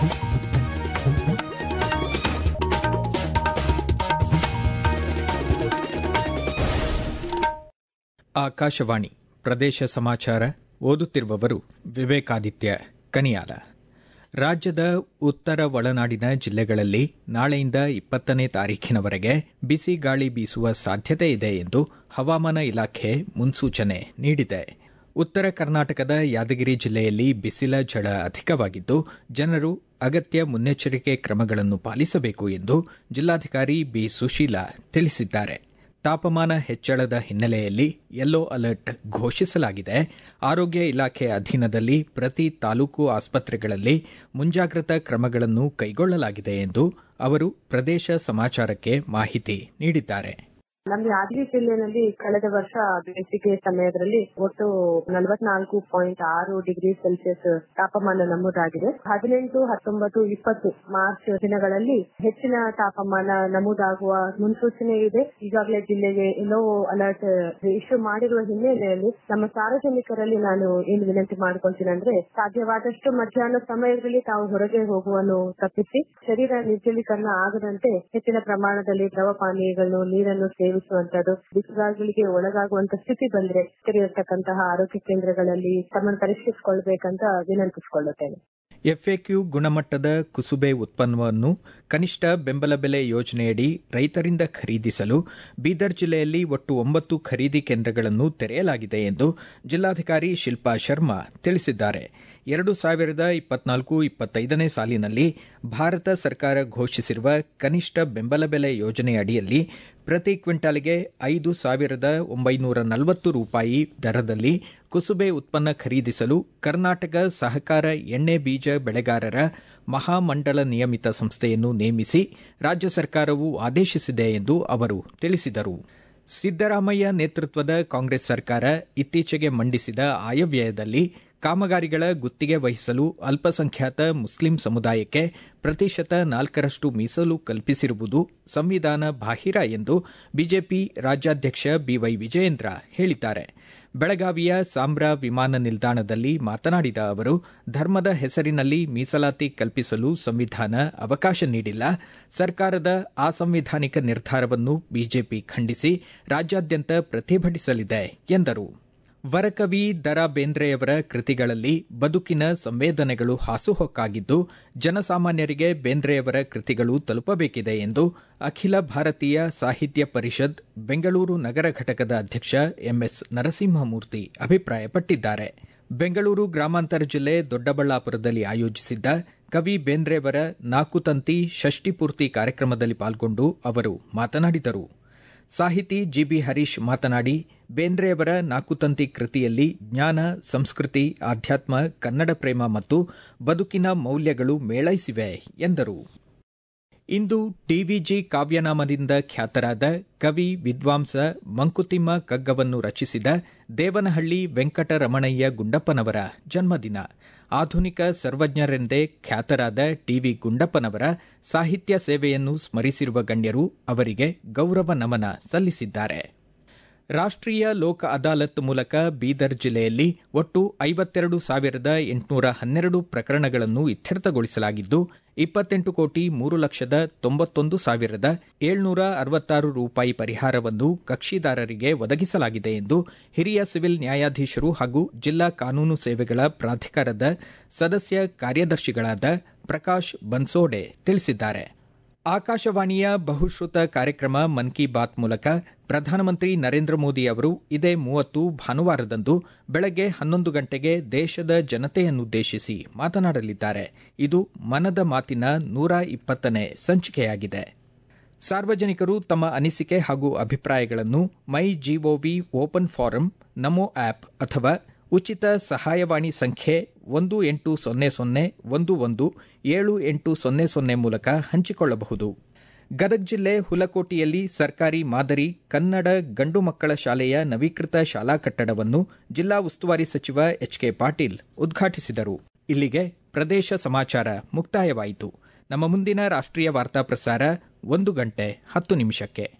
ಆಕಾಶವಾಣಿ ಪ್ರದೇಶ ಸಮಾಚಾರ ಓದುತ್ತಿರುವವರು ವಿವೇಕಾದಿತ್ಯ ಕನಿಯಾಲ ರಾಜ್ಯದ ಉತ್ತರ ಒಳನಾಡಿನ ಜಿಲ್ಲೆಗಳಲ್ಲಿ ನಾಳೆಯಿಂದ ಇಪ್ಪತ್ತನೇ ತಾರೀಖಿನವರೆಗೆ ಬಿಸಿ ಗಾಳಿ ಬೀಸುವ ಸಾಧ್ಯತೆ ಇದೆ ಎಂದು ಹವಾಮಾನ ಇಲಾಖೆ ಮುನ್ಸೂಚನೆ ನೀಡಿದೆ ಉತ್ತರ ಕರ್ನಾಟಕದ ಯಾದಗಿರಿ ಜಿಲ್ಲೆಯಲ್ಲಿ ಬಿಸಿಲ ಝಳ ಅಧಿಕವಾಗಿದ್ದು ಜನರು ಅಗತ್ಯ ಮುನ್ನೆಚ್ಚರಿಕೆ ಕ್ರಮಗಳನ್ನು ಪಾಲಿಸಬೇಕು ಎಂದು ಜಿಲ್ಲಾಧಿಕಾರಿ ಬಿ ಸುಶೀಲಾ ತಿಳಿಸಿದ್ದಾರೆ ತಾಪಮಾನ ಹೆಚ್ಚಳದ ಹಿನ್ನೆಲೆಯಲ್ಲಿ ಯೆಲ್ಲೋ ಅಲರ್ಟ್ ಘೋಷಿಸಲಾಗಿದೆ ಆರೋಗ್ಯ ಇಲಾಖೆ ಅಧೀನದಲ್ಲಿ ಪ್ರತಿ ತಾಲೂಕು ಆಸ್ಪತ್ರೆಗಳಲ್ಲಿ ಮುಂಜಾಗ್ರತಾ ಕ್ರಮಗಳನ್ನು ಕೈಗೊಳ್ಳಲಾಗಿದೆ ಎಂದು ಅವರು ಪ್ರದೇಶ ಸಮಾಚಾರಕ್ಕೆ ಮಾಹಿತಿ ನೀಡಿದ್ದಾರೆ ನಮ್ಮ ಯಾದಗಿರಿ ಜಿಲ್ಲೆಯಲ್ಲಿ ಕಳೆದ ವರ್ಷ ಬೇಸಿಗೆ ಸಮಯದಲ್ಲಿ ಒಟ್ಟು ನಲವತ್ನಾಲ್ಕು ಪಾಯಿಂಟ್ ಆರು ಡಿಗ್ರಿ ಸೆಲ್ಸಿಯಸ್ ತಾಪಮಾನ ನಮೂದಾಗಿದೆ ಹದಿನೆಂಟು ಹತ್ತೊಂಬತ್ತು ಇಪ್ಪತ್ತು ಮಾರ್ಚ್ ದಿನಗಳಲ್ಲಿ ಹೆಚ್ಚಿನ ತಾಪಮಾನ ನಮೂದಾಗುವ ಮುನ್ಸೂಚನೆ ಇದೆ ಈಗಾಗಲೇ ಜಿಲ್ಲೆಗೆ ಎಲ್ಲೋ ಅಲರ್ಟ್ ಇಶ್ಯೂ ಮಾಡಿರುವ ಹಿನ್ನೆಲೆಯಲ್ಲಿ ನಮ್ಮ ಸಾರ್ವಜನಿಕರಲ್ಲಿ ನಾನು ಏನು ವಿನಂತಿ ಮಾಡ್ಕೊಳ್ತೀನಿ ಅಂದ್ರೆ ಸಾಧ್ಯವಾದಷ್ಟು ಮಧ್ಯಾಹ್ನ ಸಮಯದಲ್ಲಿ ತಾವು ಹೊರಗೆ ಹೋಗುವನ್ನು ತಪ್ಪಿಸಿ ಶರೀರ ನಿರ್ಜಲೀಕರಣ ಆಗದಂತೆ ಹೆಚ್ಚಿನ ಪ್ರಮಾಣದಲ್ಲಿ ದ್ರವ ಪಾನೀಯಗಳನ್ನು ನೀರನ್ನು ಸೇವಿಸುವಂತದ್ದು ಬಿಸಿಗಾಳಿಗಳಿಗೆ ಒಳಗಾಗುವಂತ ಸ್ಥಿತಿ ಬಂದ್ರೆ ತೆರೆಯಿರ್ತಕ್ಕಂತಹ ಆರೋಗ್ಯ ಕೇಂದ್ರಗಳಲ್ಲಿ ತಮ್ಮನ್ನು ಪರೀಕ್ಷಿಸಿಕೊಳ್ಬೇಕಂತ ವಿನಂತಿಸಿಕೊಳ್ಳುತ್ತೇನೆ ಎಫ್ಎಕ್ಯೂ ಗುಣಮಟ್ಟದ ಕುಸುಬೆ ಉತ್ಪನ್ನವನ್ನು ಕನಿಷ್ಠ ಬೆಂಬಲ ಬೆಲೆ ಯೋಜನೆಯಡಿ ರೈತರಿಂದ ಖರೀದಿಸಲು ಬೀದರ್ ಜಿಲ್ಲೆಯಲ್ಲಿ ಒಟ್ಟು ಒಂಬತ್ತು ಖರೀದಿ ಕೇಂದ್ರಗಳನ್ನು ತೆರೆಯಲಾಗಿದೆ ಎಂದು ಜಿಲ್ಲಾಧಿಕಾರಿ ಶಿಲ್ಪಾ ಶರ್ಮಾ ತಿಳಿಸಿದ್ದಾರೆ ಎರಡು ಸಾವಿರದ ಇಪ್ಪತ್ನಾಲ್ಕು ಇಪ್ಪತ್ತೈದನೇ ಸಾಲಿನಲ್ಲಿ ಭಾರತ ಸರ್ಕಾರ ಘೋಷಿಸಿರುವ ಕನಿಷ್ಠ ಬೆಂಬಲ ಬೆಲೆ ಯೋಜನೆಯಡಿಯಲ್ಲಿ ಪ್ರತಿ ಕ್ವಿಂಟಾಲ್ಗೆ ಐದು ಸಾವಿರದ ಒಂಬೈನೂರ ನಲವತ್ತು ರೂಪಾಯಿ ದರದಲ್ಲಿ ಕುಸುಬೆ ಉತ್ಪನ್ನ ಖರೀದಿಸಲು ಕರ್ನಾಟಕ ಸಹಕಾರ ಎಣ್ಣೆ ಬೀಜ ಬೆಳೆಗಾರರ ಮಹಾಮಂಡಳ ನಿಯಮಿತ ಸಂಸ್ಥೆಯನ್ನು ನೇಮಿಸಿ ರಾಜ್ಯ ಸರ್ಕಾರವು ಆದೇಶಿಸಿದೆ ಎಂದು ಅವರು ತಿಳಿಸಿದರು ಸಿದ್ದರಾಮಯ್ಯ ನೇತೃತ್ವದ ಕಾಂಗ್ರೆಸ್ ಸರ್ಕಾರ ಇತ್ತೀಚೆಗೆ ಮಂಡಿಸಿದ ಆಯವ್ಯಯದಲ್ಲಿ ಕಾಮಗಾರಿಗಳ ಗುತ್ತಿಗೆ ವಹಿಸಲು ಅಲ್ಪಸಂಖ್ಯಾತ ಮುಸ್ಲಿಂ ಸಮುದಾಯಕ್ಕೆ ಪ್ರತಿಶತ ನಾಲ್ಕರಷ್ಟು ಮೀಸಲು ಕಲ್ಪಿಸಿರುವುದು ಸಂವಿಧಾನ ಬಾಹಿರ ಎಂದು ಬಿಜೆಪಿ ರಾಜ್ಯಾಧ್ಯಕ್ಷ ಬಿವೈ ವಿಜಯೇಂದ್ರ ಹೇಳಿದ್ದಾರೆ ಬೆಳಗಾವಿಯ ಸಾಂಬ್ರಾ ವಿಮಾನ ನಿಲ್ದಾಣದಲ್ಲಿ ಮಾತನಾಡಿದ ಅವರು ಧರ್ಮದ ಹೆಸರಿನಲ್ಲಿ ಮೀಸಲಾತಿ ಕಲ್ಪಿಸಲು ಸಂವಿಧಾನ ಅವಕಾಶ ನೀಡಿಲ್ಲ ಸರ್ಕಾರದ ಅಸಂವಿಧಾನಿಕ ನಿರ್ಧಾರವನ್ನು ಬಿಜೆಪಿ ಖಂಡಿಸಿ ರಾಜ್ಯಾದ್ಯಂತ ಪ್ರತಿಭಟಿಸಲಿದೆ ಎಂದರು ವರಕವಿ ದರಾ ಬೇಂದ್ರೆಯವರ ಕೃತಿಗಳಲ್ಲಿ ಬದುಕಿನ ಸಂವೇದನೆಗಳು ಹಾಸುಹೊಕ್ಕಾಗಿದ್ದು ಜನಸಾಮಾನ್ಯರಿಗೆ ಬೇಂದ್ರೆಯವರ ಕೃತಿಗಳು ತಲುಪಬೇಕಿದೆ ಎಂದು ಅಖಿಲ ಭಾರತೀಯ ಸಾಹಿತ್ಯ ಪರಿಷತ್ ಬೆಂಗಳೂರು ನಗರ ಘಟಕದ ಅಧ್ಯಕ್ಷ ಎಂಎಸ್ ನರಸಿಂಹಮೂರ್ತಿ ಅಭಿಪ್ರಾಯಪಟ್ಟಿದ್ದಾರೆ ಬೆಂಗಳೂರು ಗ್ರಾಮಾಂತರ ಜಿಲ್ಲೆ ದೊಡ್ಡಬಳ್ಳಾಪುರದಲ್ಲಿ ಆಯೋಜಿಸಿದ್ದ ಕವಿ ಬೇಂದ್ರೆಯವರ ನಾಕುತಂತಿ ಷಷ್ಟಿಪೂರ್ತಿ ಕಾರ್ಯಕ್ರಮದಲ್ಲಿ ಪಾಲ್ಗೊಂಡು ಅವರು ಮಾತನಾಡಿದರು ಸಾಹಿತಿ ಜಿಬಿ ಹರೀಶ್ ಮಾತನಾಡಿ ಬೇಂದ್ರೆಯವರ ನಾಕುತಂತಿ ಕೃತಿಯಲ್ಲಿ ಜ್ಞಾನ ಸಂಸ್ಕೃತಿ ಆಧ್ಯಾತ್ಮ ಕನ್ನಡ ಪ್ರೇಮ ಮತ್ತು ಬದುಕಿನ ಮೌಲ್ಯಗಳು ಮೇಳೈಸಿವೆ ಎಂದರು ಇಂದು ಡಿವಿಜಿ ಕಾವ್ಯನಾಮದಿಂದ ಖ್ಯಾತರಾದ ಕವಿ ವಿದ್ವಾಂಸ ಮಂಕುತಿಮ್ಮ ಕಗ್ಗವನ್ನು ರಚಿಸಿದ ದೇವನಹಳ್ಳಿ ವೆಂಕಟರಮಣಯ್ಯ ಗುಂಡಪ್ಪನವರ ಜನ್ಮದಿನ ಆಧುನಿಕ ಸರ್ವಜ್ಞರೆಂದೇ ಖ್ಯಾತರಾದ ಟಿವಿ ಗುಂಡಪ್ಪನವರ ಸಾಹಿತ್ಯ ಸೇವೆಯನ್ನು ಸ್ಮರಿಸಿರುವ ಗಣ್ಯರು ಅವರಿಗೆ ಗೌರವ ನಮನ ಸಲ್ಲಿಸಿದ್ದಾರೆ ರಾಷ್ಟ್ರೀಯ ಲೋಕ ಅದಾಲತ್ ಮೂಲಕ ಬೀದರ್ ಜಿಲ್ಲೆಯಲ್ಲಿ ಒಟ್ಟು ಐವತ್ತೆರಡು ಸಾವಿರದ ಎಂಟುನೂರ ಹನ್ನೆರಡು ಪ್ರಕರಣಗಳನ್ನು ಇತ್ಯರ್ಥಗೊಳಿಸಲಾಗಿದ್ದು ಇಪ್ಪತ್ತೆಂಟು ಕೋಟಿ ಮೂರು ಲಕ್ಷದ ತೊಂಬತ್ತೊಂದು ಸಾವಿರದ ಏಳ್ನೂರ ಅರವತ್ತಾರು ರೂಪಾಯಿ ಪರಿಹಾರವನ್ನು ಕಕ್ಷಿದಾರರಿಗೆ ಒದಗಿಸಲಾಗಿದೆ ಎಂದು ಹಿರಿಯ ಸಿವಿಲ್ ನ್ಯಾಯಾಧೀಶರು ಹಾಗೂ ಜಿಲ್ಲಾ ಕಾನೂನು ಸೇವೆಗಳ ಪ್ರಾಧಿಕಾರದ ಸದಸ್ಯ ಕಾರ್ಯದರ್ಶಿಗಳಾದ ಪ್ರಕಾಶ್ ಬನ್ಸೋಡೆ ತಿಳಿಸಿದ್ದಾರೆ ಆಕಾಶವಾಣಿಯ ಬಹುಶ್ರುತ ಕಾರ್ಯಕ್ರಮ ಮನ್ ಕಿ ಬಾತ್ ಮೂಲಕ ಪ್ರಧಾನಮಂತ್ರಿ ನರೇಂದ್ರ ಮೋದಿ ಅವರು ಇದೇ ಮೂವತ್ತು ಭಾನುವಾರದಂದು ಬೆಳಗ್ಗೆ ಹನ್ನೊಂದು ಗಂಟೆಗೆ ದೇಶದ ಜನತೆಯನ್ನುದ್ದೇಶಿಸಿ ಮಾತನಾಡಲಿದ್ದಾರೆ ಇದು ಮನದ ಮಾತಿನ ನೂರ ಇಪ್ಪತ್ತನೇ ಸಂಚಿಕೆಯಾಗಿದೆ ಸಾರ್ವಜನಿಕರು ತಮ್ಮ ಅನಿಸಿಕೆ ಹಾಗೂ ಅಭಿಪ್ರಾಯಗಳನ್ನು my GOV open forum NaMo app ಅಥವಾ ಉಚಿತ ಸಹಾಯವಾಣಿ ಸಂಖ್ಯೆ ಒಂದು ಎಂಟು ಸೊನ್ನೆ ಸೊನ್ನೆ ಒಂದು ಒಂದು ಏಳು ಎಂಟು ಸೊನ್ನೆ ಸೊನ್ನೆ ಮೂಲಕ ಹಂಚಿಕೊಳ್ಳಬಹುದು ಗದಗ ಜಿಲ್ಲೆ ಹುಲಕೋಟೆಯಲ್ಲಿ ಸರ್ಕಾರಿ ಮಾದರಿ ಕನ್ನಡ ಗಂಡು ಮಕ್ಕಳ ಶಾಲೆಯ ನವೀಕೃತ ಶಾಲಾ ಕಟ್ಟಡವನ್ನು ಜಿಲ್ಲಾ ಉಸ್ತುವಾರಿ ಸಚಿವ ಎಚ್ ಕೆ ಪಾಟೀಲ್ ಉದ್ಘಾಟಿಸಿದರು ಇಲ್ಲಿಗೆ ಪ್ರದೇಶ ಸಮಾಚಾರ ಮುಕ್ತಾಯವಾಯಿತು ನಮ್ಮ ಮುಂದಿನ ರಾಷ್ಟ್ರೀಯ ವಾರ್ತಾ ಪ್ರಸಾರ ಒಂದು ಗಂಟೆ ಹತ್ತು ನಿಮಿಷಕ್ಕೆ